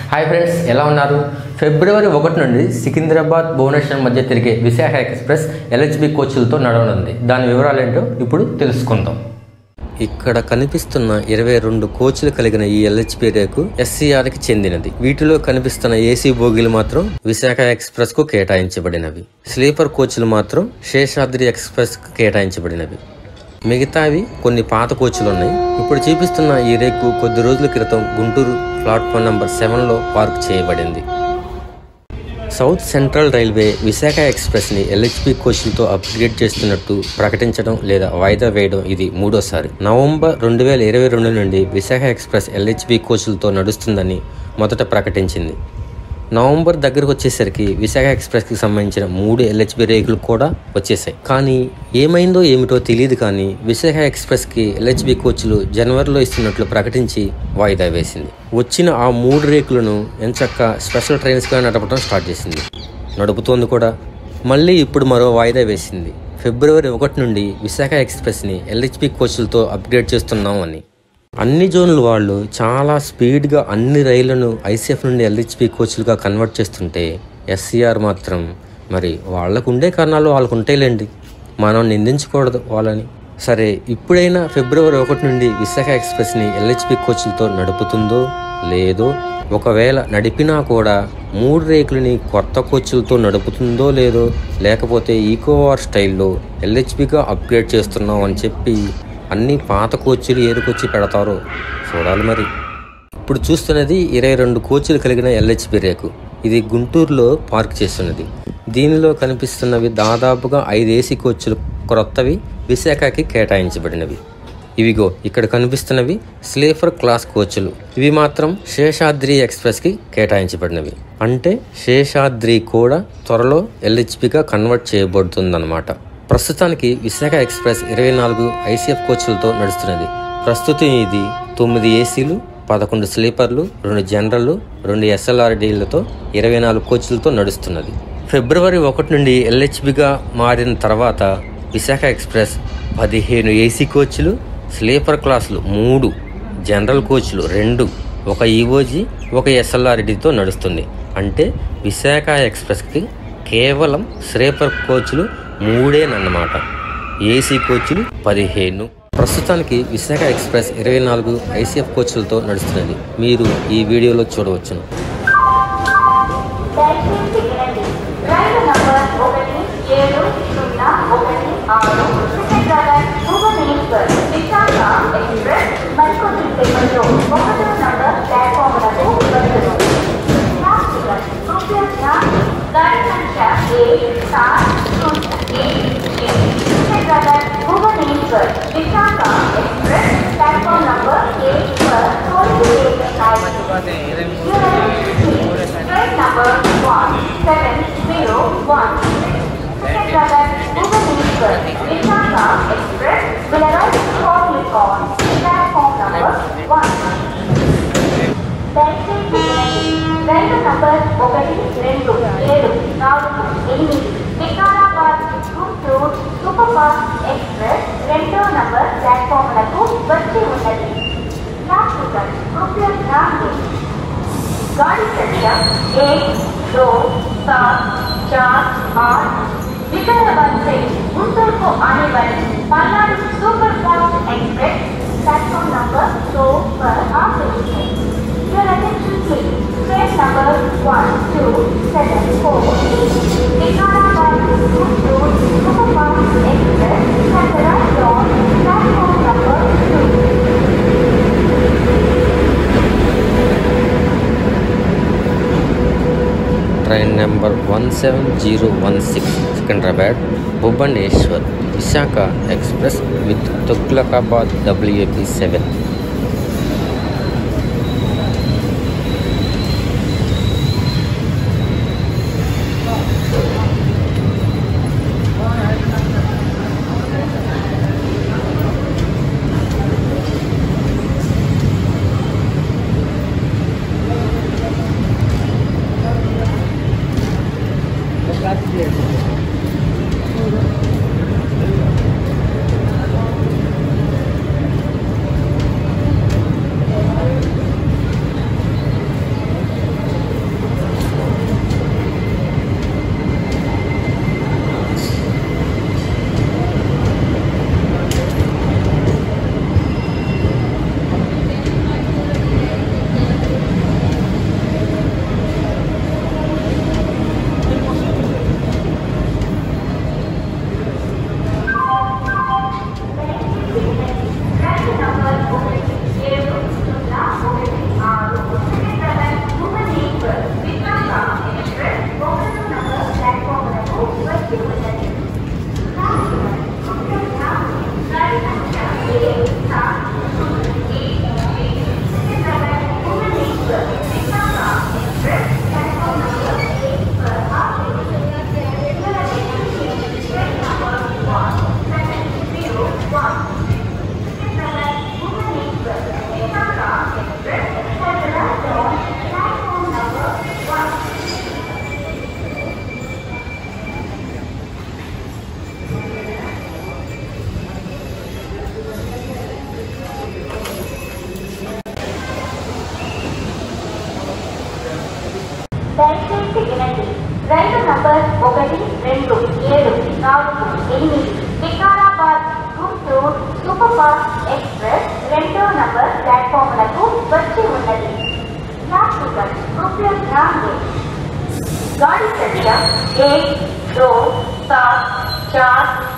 Hi friends ఎలా ఉన్నారు ఫిబ్రవరి ఒకటి నుండి సికింద్రాబాద్ భువనేశ్వర్ మధ్య తిరిగే విశాఖ ఎక్స్ప్రెస్ ఎల్హెచ్బి కోచ్లతో నడవనుంది దాని వివరాలు ఏంటో ఇప్పుడు తెలుసుకుందాం ఇక్కడ కనిపిస్తున్న ఇరవై రెండు కోచ్లు కలిగిన ఈ ఎల్హెచ్పి రేకు ఎస్సీఆర్ కి చెందినది వీటిలో కనిపిస్తున్న ఏసీ బోగీలు మాత్రం విశాఖ ఎక్స్ప్రెస్ కు కేటాయించబడినవి స్లీపర్ కోచ్లు మాత్రం శేషాద్రి ఎక్స్ప్రెస్ కు కేటాయించబడినవి మిగతావి కొన్ని పాత కోచ్లు ఉన్నాయి ఇప్పుడు చూపిస్తున్న ఈ రేకు కొద్ది రోజుల క్రితం గుంటూరు ప్లాట్ఫామ్ నంబర్ సెవెన్లో పార్క్ చేయబడింది సౌత్ సెంట్రల్ రైల్వే విశాఖ ఎక్స్ప్రెస్ని ఎల్హెచ్పి కోచ్లతో అప్గ్రేడ్ చేస్తున్నట్టు ప్రకటించడం లేదా వాయిదా వేయడం ఇది మూడోసారి నవంబర్ రెండు వేల ఇరవై రెండు నుండి విశాఖ ఎక్స్ప్రెస్ ఎల్హెచ్బి కోచ్లతో నడుస్తుందని మొదట ప్రకటించింది నవంబర్ దగ్గరకు వచ్చేసరికి విశాఖ ఎక్స్ప్రెస్కి సంబంధించిన మూడు ఎల్హెచ్బి రేకులు కూడా వచ్చేసాయి కానీ ఏమైందో ఏమిటో తెలియదు కానీ విశాఖ ఎక్స్ప్రెస్కి ఎల్హెచ్బి కోచ్లు జనవరిలో ఇస్తున్నట్లు ప్రకటించి వాయిదా వేసింది వచ్చిన ఆ మూడు రేకులను ఎంచక్క స్పెషల్ ట్రైన్స్గా నడపడం స్టార్ట్ చేసింది నడుపుతోంది కూడా మళ్ళీ ఇప్పుడు మరో వాయిదా వేసింది ఫిబ్రవరి ఒకటి నుండి విశాఖ ఎక్స్ప్రెస్ని ఎల్హెచ్బి కోచ్లతో అప్గ్రేడ్ చేస్తున్నాం అని అన్ని జోన్ల వాళ్ళు చాలా స్పీడ్గా అన్ని రైళ్లను ఐసీఎఫ్ నుండి ఎల్హెచ్పి కోచ్లుగా కన్వర్ట్ చేస్తుంటే ఎస్సీఆర్ మాత్రం మరి వాళ్ళకు ఉండే కారణాలు వాళ్ళకు ఉంటాయిలేండి మనం నిందించకూడదు వాళ్ళని సరే ఇప్పుడైనా ఫిబ్రవరి ఒకటి నుండి విశాఖ ఎక్స్ప్రెస్ని ఎల్హెచ్పి కోచ్లతో నడుపుతుందో లేదో ఒకవేళ నడిపినా కూడా మూడు రేకులని కొత్త కోచ్లతో నడుపుతుందో లేదో లేకపోతే ఈకోవార్ స్టైల్లో ఎల్హెచ్పిగా అప్గ్రేడ్ చేస్తున్నాం అని చెప్పి అన్ని పాత కోచ్లు ఏరుకొచ్చి పెడతారో చూడాలి మరి ఇప్పుడు చూస్తున్నది ఇరవై రెండు కోచ్లు కలిగిన ఎల్హెచ్పి రేకు ఇది గుంటూరులో పార్క్ చేస్తున్నది దీనిలో కనిపిస్తున్నవి దాదాపుగా ఐదు ఏసీ కోచ్లు క్రొత్తవి విశాఖకి కేటాయించబడినవి ఇవిగో ఇక్కడ కనిపిస్తున్నవి స్లీపర్ క్లాస్ కోచ్లు ఇవి మాత్రం శేషాద్రి ఎక్స్ప్రెస్కి కేటాయించబడినవి అంటే శేషాద్రి కూడా త్వరలో ఎల్హెచ్పిగా కన్వర్ట్ చేయబడుతుందన్నమాట ప్రస్తుతానికి విశాఖ ఎక్స్ప్రెస్ ఇరవై నాలుగు ఐసీఎఫ్ కోచ్లతో నడుస్తున్నది ప్రస్తుతం ఇది తొమ్మిది ఏసీలు పదకొండు స్లీపర్లు రెండు జనరల్ రెండు ఎస్ఎల్ఆర్డీలతో ఇరవై నాలుగు కోచ్లతో నడుస్తున్నది ఫిబ్రవరి ఒకటి నుండి ఎల్హెచ్బిగా మారిన తర్వాత విశాఖ ఎక్స్ప్రెస్ పదిహేను ఏసీ కోచ్లు స్లీపర్ క్లాసులు మూడు జనరల్ కోచ్లు రెండు ఒక ఈఓజీ ఒక ఎస్ఎల్ఆర్డీతో నడుస్తుంది అంటే విశాఖ ఎక్స్ప్రెస్కి కేవలం స్లీపర్ కోచ్లు మూడేనన్నమాట ఏసీ కోచ్లు పదిహేను ప్రస్తుతానికి విశాఖ ఎక్స్ప్రెస్ ఇరవై నాలుగు ఐసీఎఫ్ కోచ్లతో నడుస్తున్నది మీరు ఈ వీడియోలో చూడవచ్చును దయచేసి వినండి రైలు నంబర్ ఒకటి ఏడు సున్నా ఒకటి ఆరు సికింద్రాబాద్ భువనేశ్వర్ విశాఖ ఎక్స్ప్రెస్ మరికొద్ది సేపట్లో ఒకటో నంబర్ ప్లాట్ఫామ్లకు వస్తుంది यात्रीगण कृपया ध्यान दें गाड़ी संख्या एक सात शून्य एक छः Secunderabad Bhubaneswar Visakha express platform number एक पर थोड़ी देर में आएगी Train number one seven zero one. Secretary Bhubaneswar Visakhapatnam Express will arrive shortly on platform number one. దయచేసి వినండి రైలు నంబర్ ఒకటి రెండు ఏడు నాలుగు ఎనిమిది Vikarabad Guntur super fast express రెండో నంబర్ ప్లాట్ఫామ్లకు వచ్చి ఉన్నది यात्रीगण कृपया ध्यान दें गाड़ी संख्या एक दो सात चार आठ विकाराबाद से गुंटूर को आने वाली Palnadu super fast express platform number दो पर आ गई है Your attention please. Train number one two seven four Vikarabad Guntur Superfast Express has arrived on platform number two. Train number one seven zero one six Secunderabad Bhubaneswar Visakha express with Tughlakabad WAP seven దయచేసి వినండి రైలు number ఒకటి రెండు ఏడు నాలుగు ఎనిమిది Vikarabad Guntur super fast express రెండో number ప్లాట్ఫామ్లకు వచ్చి ఉన్నది यात्रीगण कृपया ध्यान दें गाड़ी संख्या एक दो सात चार